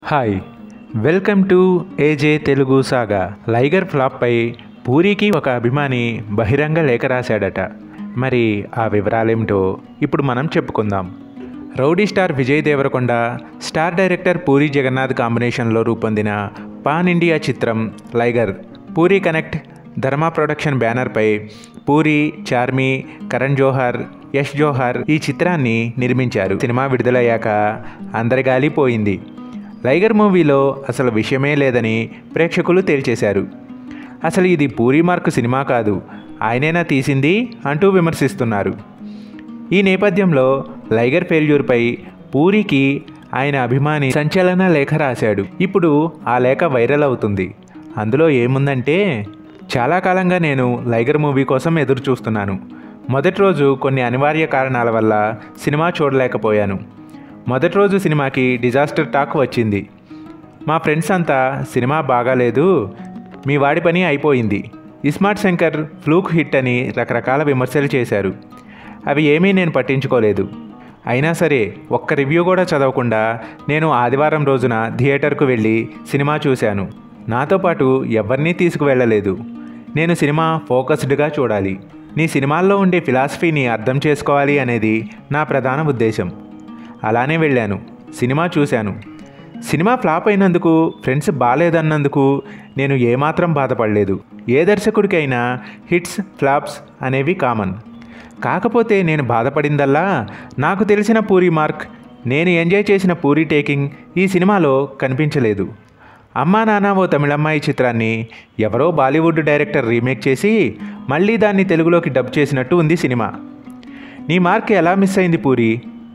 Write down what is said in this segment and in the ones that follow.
hi welcome to AJ Telugu saga Liger ఫ్లాప్పై పూరికి ఒక అభిమాని బహిరంగ లేఖ రాశాడట మరి ఆ వివరాలేమిటో ఇప్పుడు మనం చెప్పుకుందాం rowdy star Vijay Deverakonda star director Puri Jagannadh కాంబినేషన్లో రూపొందిన పాన్ ఇండియా చిత్రం Liger Puri connect Dharma production బ్యానర్పై పూరి చార్మి కరణ్ జోహర్ యష్ జోహర్ ఈ చిత్రాన్ని నిర్మించారు సినిమా విడుదలయ్యాక అందరి గాలి పోయింది లైగర్ మూవీలో అసలు విషయమే లేదని ప్రేక్షకులు తేల్చేశారు అసలు ఇది పూరి మార్క్ సినిమా కాదు ఆయనేనా తీసింది అంటూ విమర్శిస్తున్నారు ఈ నేపథ్యంలో లైగర్ ఫెయిల్యూర్పై పూరికి ఆయన అభిమాని సంచలన లేఖ రాశాడు ఇప్పుడు ఆ లేఖ వైరల్ అవుతుంది అందులో ఏముందంటే చాలా కాలంగా నేను లైగర్ మూవీ కోసం ఎదురు చూస్తున్నాను మొదటి రోజు కొన్ని అనివార్య కారణాల వల్ల సినిమా చూడలేకపోయాను మొదటి రోజు సినిమాకి డిజాస్టర్ టాక్ వచ్చింది మా ఫ్రెండ్స్ అంతా సినిమా బాగాలేదు మీ వాడి పని అయిపోయింది ఇస్మార్ట్ శంకర్ ఫ్లూక్ హిట్ అని రకరకాల విమర్శలు చేశారు అవి ఏమీ నేను పట్టించుకోలేదు అయినా సరే ఒక్క రివ్యూ కూడా చదవకుండా నేను ఆదివారం రోజున థియేటర్కు వెళ్ళి సినిమా చూశాను నాతో పాటు ఎవరినీ తీసుకువెళ్ళలేదు నేను సినిమా ఫోకస్డ్గా చూడాలి నీ సినిమాల్లో ఉండే ఫిలాసఫీని అర్థం చేసుకోవాలి అనేది నా ప్రధాన ఉద్దేశం అలానే వెళ్ళాను సినిమా చూశాను సినిమా ఫ్లాప్ అయినందుకు ఫ్రెండ్స్ బాగాలేదన్నందుకు నేను ఏమాత్రం బాధపడలేదు ఏ దర్శకుడికైనా హిట్స్ ఫ్లాప్స్ అనేవి కామన్ కాకపోతే నేను బాధపడిందల్లా నాకు తెలిసిన పూరి మార్క్ నేను ఎంజాయ్ చేసిన పూరి టేకింగ్ ఈ సినిమాలో కనిపించలేదు అమ్మా నాన్న ఓ తమిళమ్మాయి చిత్రాన్ని ఎవరో బాలీవుడ్ డైరెక్టర్ రీమేక్ చేసి మళ్ళీ దాన్ని తెలుగులోకి డబ్ చేసినట్టు ఉంది సినిమా నీ మార్క్ ఎలా మిస్ అయింది పూరి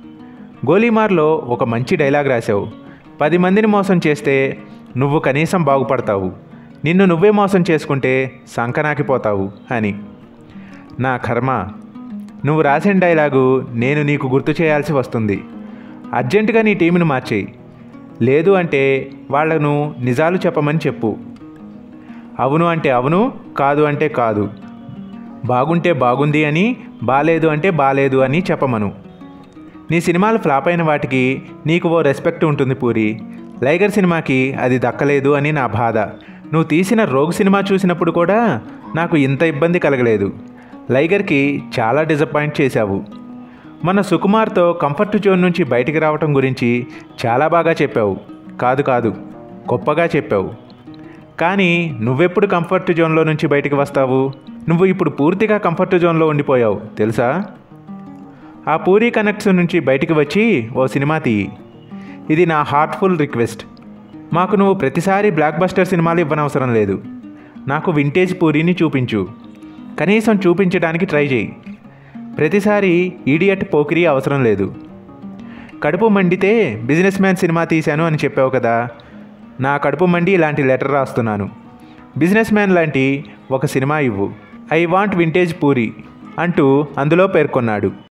గోలీమార్లో ఒక మంచి డైలాగ్ రాశావు పది మందిని మోసం చేస్తే నువ్వు కనీసం బాగుపడతావు నిన్ను నువ్వే మోసం చేసుకుంటే సంకనాకిపోతావు అని నా కర్మ నువ్వు రాసిన డైలాగు నేను నీకు గుర్తు చేయాల్సి వస్తుంది అర్జెంటుగా నీ టీంను మార్చేయి లేదు అంటే వాళ్లను నిజాలు చెప్పమని చెప్పు అవును అంటే అవును కాదు అంటే కాదు బాగుంటే బాగుంది అని బాలేదు అంటే బాలేదు అని చెప్పమను నీ సినిమాలు ఫ్లాప్ అయిన వాటికి నీకు ఓ రెస్పెక్ట్ ఉంటుంది పూరి లైగర్ సినిమాకి అది దక్కలేదు అని నా బాధ నువ్వు తీసిన రోగ్ సినిమా చూసినప్పుడు కూడా నాకు ఇంత ఇబ్బంది కలగలేదు లైగర్కి చాలా డిసప్పాయింట్ చేశావు మన సుకుమార్తో కంఫర్ట్ జోన్ నుంచి బయటికి రావటం గురించి చాలా బాగా చెప్పావు కాదు కాదు గొప్పగా చెప్పావు కానీ నువ్వెప్పుడు కంఫర్ట్ జోన్లో నుంచి బయటికి వస్తావు నువ్వు ఇప్పుడు పూర్తిగా కంఫర్ట్ జోన్లో ఉండిపోయావు తెలుసా ఆ పూరి కనెక్ట్స్ నుంచి బయటికి వచ్చి ఓ సినిమా తీయి ఇది నా హార్ట్ఫుల్ రిక్వెస్ట్ మాకు నువ్వు ప్రతిసారి బ్లాక్ బస్టర్ సినిమాలు ఇవ్వనవసరం లేదు నాకు వింటేజ్ పూరిని చూపించు కనీసం చూపించడానికి ట్రై చేయి ప్రతిసారి ఈడియట్ పోకిరి అవసరం లేదు కడుపు మండితే బిజినెస్ మ్యాన్ సినిమా తీశాను అని చెప్పావు కదా నా కడుపు మండి ఇలాంటి లెటర్ రాస్తున్నాను బిజినెస్ మ్యాన్ లాంటి ఒక సినిమా ఇవ్వు ఐ వాంట్ వింటేజ్ పూరి అంటూ అందులో పేర్కొన్నాడు